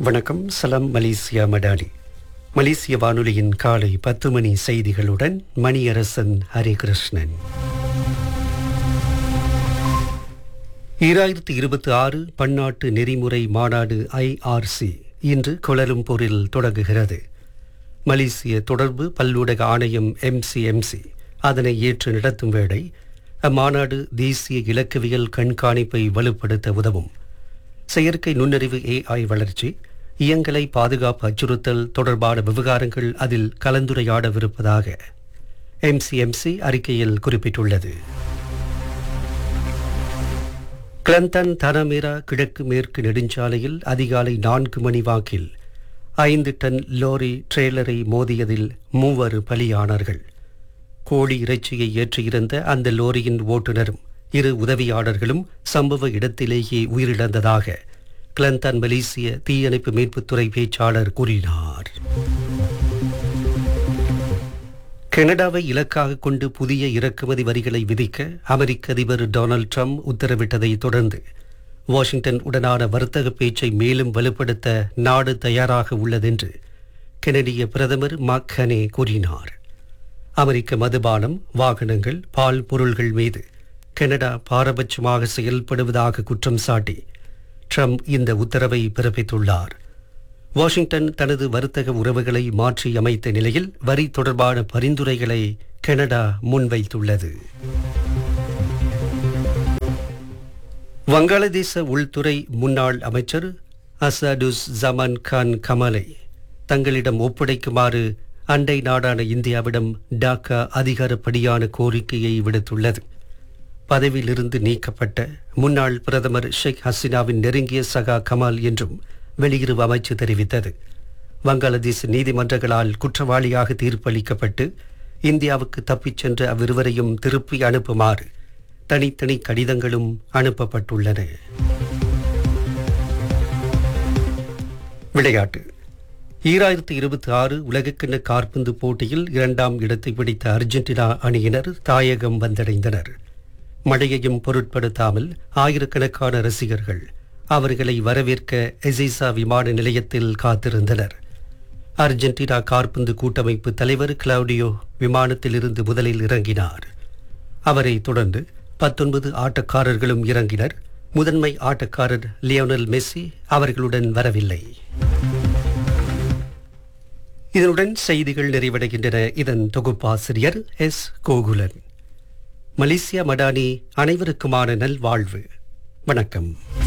வணக்கம் சலாம் மலேசியா மடானி மலேசிய வானொலியின் காலை பத்து மணி செய்திகளுடன் மணியரசன் ஹரிகிருஷ்ணன் ஈராயிரத்தி இருபத்தி ஆறு பன்னாட்டு நெறிமுறை மாநாடு ஐஆர்சி இன்று கோலலம்பூரில் தொடங்குகிறது மலேசிய தொடர்பு பல்லூடக ஆணையம் எம்சிஎம்சி அதனை ஏற்று நடத்தும் வேளை அம்மாநாடு தேசிய இலக்கவியல் கண்காணிப்பை வலுப்படுத்த உதவும் செயற்கை நுண்ணறிவு ஏஐ வளர்ச்சி இயங்கலை பாதுகாப்பு அச்சுறுத்தல் தொடர்பான விவகாரங்கள் அதில் கலந்துரையாடவிருப்பதாக எம்சிஎம்சி அறிக்கையில் குறிப்பிட்டுள்ளது கிளந்தன் தனமேரா கிழக்கு மேற்கு நெடுஞ்சாலையில் அதிகாலை நான்கு மணி வாக்கில் ஐந்து டன் லோரி ட்ரெய்லரை மோதியதில் மூவர் பலியானார்கள் கோழி இறைச்சியை ஏற்றியிருந்த அந்த லோரியின் ஓட்டுநரும் இரு உதவியாளர்களும் சம்பவ இடத்திலேயே உயிரிழந்ததாக கிளந்தன் மலேசிய தீயணைப்பு மீட்புத்துறை பேச்சாளர் கூறினார் கனடாவை இலக்காக கொண்டு புதிய இறக்குமதி வரிகளை விதிக்க அமெரிக்க அதிபர் டொனால்ட் ட்ரம்ப் உத்தரவிட்டதை தொடர்ந்து வாஷிங்டன் உடனான வர்த்தக பேச்சை மேலும் வலுப்படுத்த நாடு தயாராக உள்ளதென்று கெனடிய பிரதமர் மக்கனே கூறினார் அமெரிக்க மதுபானம் வாகனங்கள் பால் பொருள்கள் மீது கனடா பாரபட்சமாக செயல்படுவதாக குற்றம் சாட்டி ட்ரம்ப் இந்த உத்தரவை பிறப்பித்துள்ளார் வாஷிங்டன் தனது வர்த்தக உறவுகளை மாற்றி அமைத்த நிலையில் வரி தொடர்பான பரிந்துரைகளை கனடா முன்வைத்துள்ளது வங்காளதேச உள்துறை முன்னாள் அமைச்சர் அசாடுஸ் ஜமான் கான் கமலை தங்களிடம் ஒப்படைக்குமாறு அண்டை நாடான இந்தியாவிடம் டாக்கா அதிகாரப்படியான கோரிக்கையை விடுத்துள்ளது பதவியிலிருந்து நீக்கப்பட்ட முன்னாள் பிரதமர் ஷேக் ஹசீனாவின் நெருங்கிய சகா கமால் என்றும் வெளியுறவு அமைச்சு தெரிவித்தது வங்காளதேச நீதிமன்றங்களால் குற்றவாளியாக தீர்ப்பளிக்கப்பட்டு இந்தியாவுக்கு தப்பிச் சென்ற அவ்விருவரையும் திருப்பி அனுப்புமாறு தனித்தனி கடிதங்களும் அனுப்பப்பட்டுள்ளன விளையாட்டு ஈராயிரத்தி இருபத்தி ஆறு உலகக்கிண்ண காற்பந்து போட்டியில் இரண்டாம் இடத்தை பிடித்த அர்ஜென்டினா அணியினர் தாயகம் வந்தடைந்தனர் மழையையும் பொருட்படுத்தாமல் ஆயிரக்கணக்கான ரசிகர்கள் அவர்களை வரவேற்க எசைசா விமான நிலையத்தில் காத்திருந்தனர் அர்ஜென்டினா காற்பந்து கூட்டமைப்பு தலைவர் கிளவுடியோ விமானத்திலிருந்து முதலில் இறங்கினார் அவரை தொடர்ந்து பத்தொன்பது ஆட்டக்காரர்களும் இறங்கினர் முதன்மை ஆட்டக்காரர் லியோனல் மெஸ்ஸி அவர்களுடன் வரவில்லை இதனுடன் செய்திகள் நிறைவடைகின்றன இதன் தொகுப்பாசிரியர் எஸ் கோகுலன் மலேசியா மடானி அனைவருக்குமான நல்வாழ்வு வணக்கம்